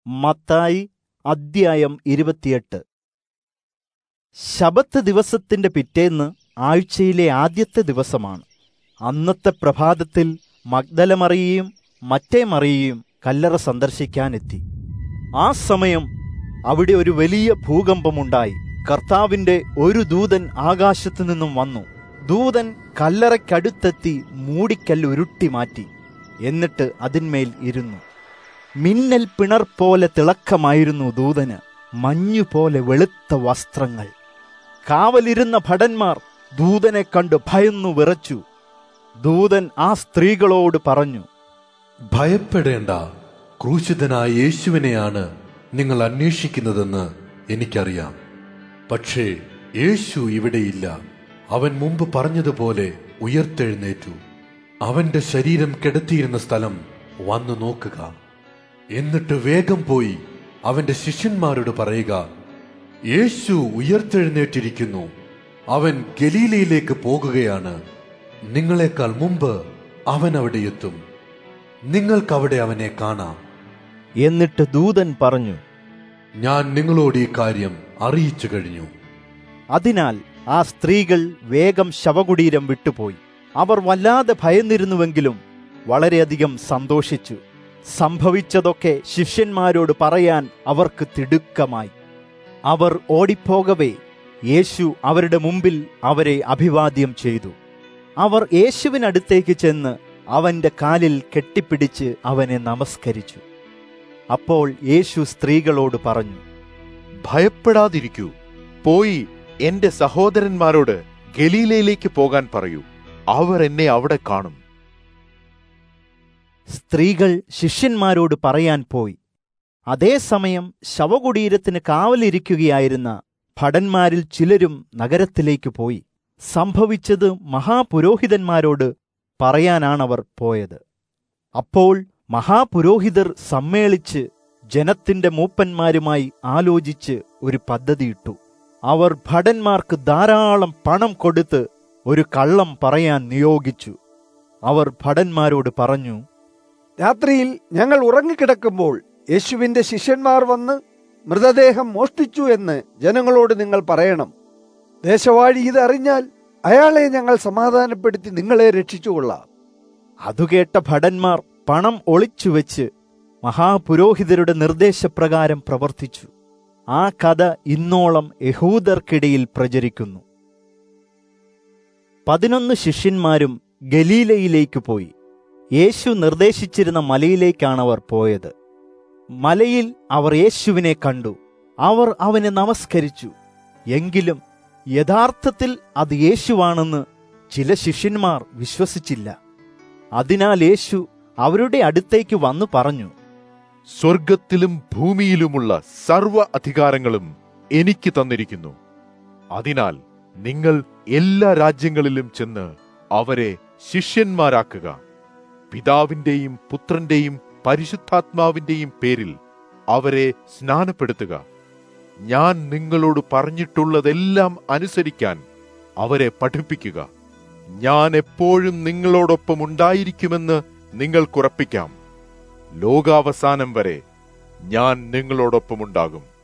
മത്തായി അദ്ധ്യായം ഇരുപത്തിയെട്ട് ശബത്ത് ദിവസത്തിന്റെ പിറ്റേന്ന് ആഴ്ചയിലെ ആദ്യത്തെ ദിവസമാണ് അന്നത്തെ പ്രഭാതത്തിൽ മഗ്ദലമറിയയും മറ്റേ മറിയയും കല്ലറ സന്ദർശിക്കാനെത്തി ആ സമയം അവിടെ ഒരു വലിയ ഭൂകമ്പമുണ്ടായി കർത്താവിന്റെ ഒരു ദൂതൻ ആകാശത്തു നിന്നും വന്നു ദൂതൻ കല്ലറയ്ക്കടുത്തെത്തി മൂടിക്കല്ല് ഉരുട്ടി മാറ്റി എന്നിട്ട് അതിന്മേൽ ഇരുന്നു മിന്നൽ പിണർ പോലെ തിളക്കമായിരുന്നു ദൂതന് മഞ്ഞുപോലെ വെളുത്ത വസ്ത്രങ്ങൾ കാവലിരുന്ന ഭടന്മാർ ദൂതനെ കണ്ട് ഭയന്നു വിറച്ചു ദൂതൻ ആ സ്ത്രീകളോട് പറഞ്ഞു ഭയപ്പെടേണ്ട ക്രൂശിതനായ യേശുവിനെയാണ് നിങ്ങൾ അന്വേഷിക്കുന്നതെന്ന് എനിക്കറിയാം പക്ഷേ യേശു ഇവിടെയില്ല അവൻ മുമ്പ് പറഞ്ഞതുപോലെ ഉയർത്തെഴുന്നേറ്റു അവന്റെ ശരീരം കിടത്തിയിരുന്ന സ്ഥലം വന്നു നോക്കുക എന്നിട്ട് വേഗം പോയി അവന്റെ ശിഷ്യന്മാരോട് പറയുക യേശു ഉയർത്തെഴുന്നേറ്റിരിക്കുന്നു അവൻ ഗലീലയിലേക്ക് പോകുകയാണ് നിങ്ങളെക്കാൾ മുമ്പ് അവൻ അവിടെ എത്തും നിങ്ങൾക്കവിടെ അവനെ കാണാം എന്നിട്ട് ദൂതൻ പറഞ്ഞു ഞാൻ നിങ്ങളോട് ഈ കാര്യം അറിയിച്ചു കഴിഞ്ഞു അതിനാൽ ആ സ്ത്രീകൾ വേഗം ശവകുടീരം വിട്ടുപോയി അവർ വല്ലാതെ ഭയന്നിരുന്നുവെങ്കിലും വളരെയധികം സന്തോഷിച്ചു സംഭവിച്ചതൊക്കെ ശിഷ്യന്മാരോട് പറയാൻ അവർക്ക് തിടുക്കമായി അവർ ഓടിപ്പോകവേ യേശു അവരുടെ മുമ്പിൽ അവരെ അഭിവാദ്യം ചെയ്തു അവർ യേശുവിനടുത്തേക്ക് ചെന്ന് അവന്റെ കാലിൽ കെട്ടിപ്പിടിച്ച് അവനെ നമസ്കരിച്ചു അപ്പോൾ യേശു സ്ത്രീകളോട് പറഞ്ഞു ഭയപ്പെടാതിരിക്കൂ പോയി എന്റെ സഹോദരന്മാരോട് ഗലീലയിലേക്ക് പോകാൻ പറയൂ അവർ എന്നെ അവിടെ കാണും സ്ത്രീകൾ ശിഷ്യന്മാരോട് പറയാൻ പോയി അതേസമയം ശവകുടീരത്തിന് കാവലിരിക്കുകയായിരുന്ന ഭടന്മാരിൽ ചിലരും നഗരത്തിലേക്ക് പോയി സംഭവിച്ചത് മഹാപുരോഹിതന്മാരോട് പറയാനാണവർ പോയത് അപ്പോൾ മഹാപുരോഹിതർ സമ്മേളിച്ച് ജനത്തിന്റെ മൂപ്പന്മാരുമായി ആലോചിച്ച് ഒരു പദ്ധതിയിട്ടു അവർ ഭടന്മാർക്ക് ധാരാളം പണം കൊടുത്ത് ഒരു കള്ളം പറയാൻ നിയോഗിച്ചു അവർ ഭടന്മാരോട് പറഞ്ഞു രാത്രിയിൽ ഞങ്ങൾ ഉറങ്ങിക്കിടക്കുമ്പോൾ യേശുവിന്റെ ശിഷ്യന്മാർ വന്ന് മൃതദേഹം മോഷ്ടിച്ചു എന്ന് ജനങ്ങളോട് നിങ്ങൾ പറയണം ദേശവാഴി ഇത് അറിഞ്ഞാൽ അയാളെ ഞങ്ങൾ സമാധാനപ്പെടുത്തി നിങ്ങളെ രക്ഷിച്ചുകൊള്ളാം അതുകേട്ട ഭടന്മാർ പണം ഒളിച്ചുവെച്ച് മഹാപുരോഹിതരുടെ നിർദ്ദേശപ്രകാരം പ്രവർത്തിച്ചു ആ കഥ ഇന്നോളം യഹൂദർക്കിടയിൽ പ്രചരിക്കുന്നു പതിനൊന്ന് ശിഷ്യന്മാരും ഗലീലയിലേക്ക് പോയി യേശു നിർദ്ദേശിച്ചിരുന്ന മലയിലേക്കാണവർ പോയത് മലയിൽ അവർ യേശുവിനെ കണ്ടു അവർ അവനെ നമസ്കരിച്ചു എങ്കിലും യഥാർത്ഥത്തിൽ അത് യേശുവാണെന്ന് ചില ശിഷ്യന്മാർ വിശ്വസിച്ചില്ല അതിനാൽ യേശു അവരുടെ അടുത്തേക്ക് വന്നു പറഞ്ഞു സ്വർഗത്തിലും ഭൂമിയിലുമുള്ള സർവ അധികാരങ്ങളും എനിക്ക് തന്നിരിക്കുന്നു അതിനാൽ നിങ്ങൾ എല്ലാ രാജ്യങ്ങളിലും ചെന്ന് അവരെ ശിഷ്യന്മാരാക്കുക പിതാവിന്റെയും പുത്രന്റെയും പരിശുദ്ധാത്മാവിന്റെയും പേരിൽ അവരെ സ്നാനപ്പെടുത്തുക ഞാൻ നിങ്ങളോട് പറഞ്ഞിട്ടുള്ളതെല്ലാം അനുസരിക്കാൻ അവരെ പഠിപ്പിക്കുക ഞാൻ എപ്പോഴും നിങ്ങളോടൊപ്പം ഉണ്ടായിരിക്കുമെന്ന് നിങ്ങൾക്കുറപ്പിക്കാം ലോകാവസാനം വരെ ഞാൻ നിങ്ങളോടൊപ്പമുണ്ടാകും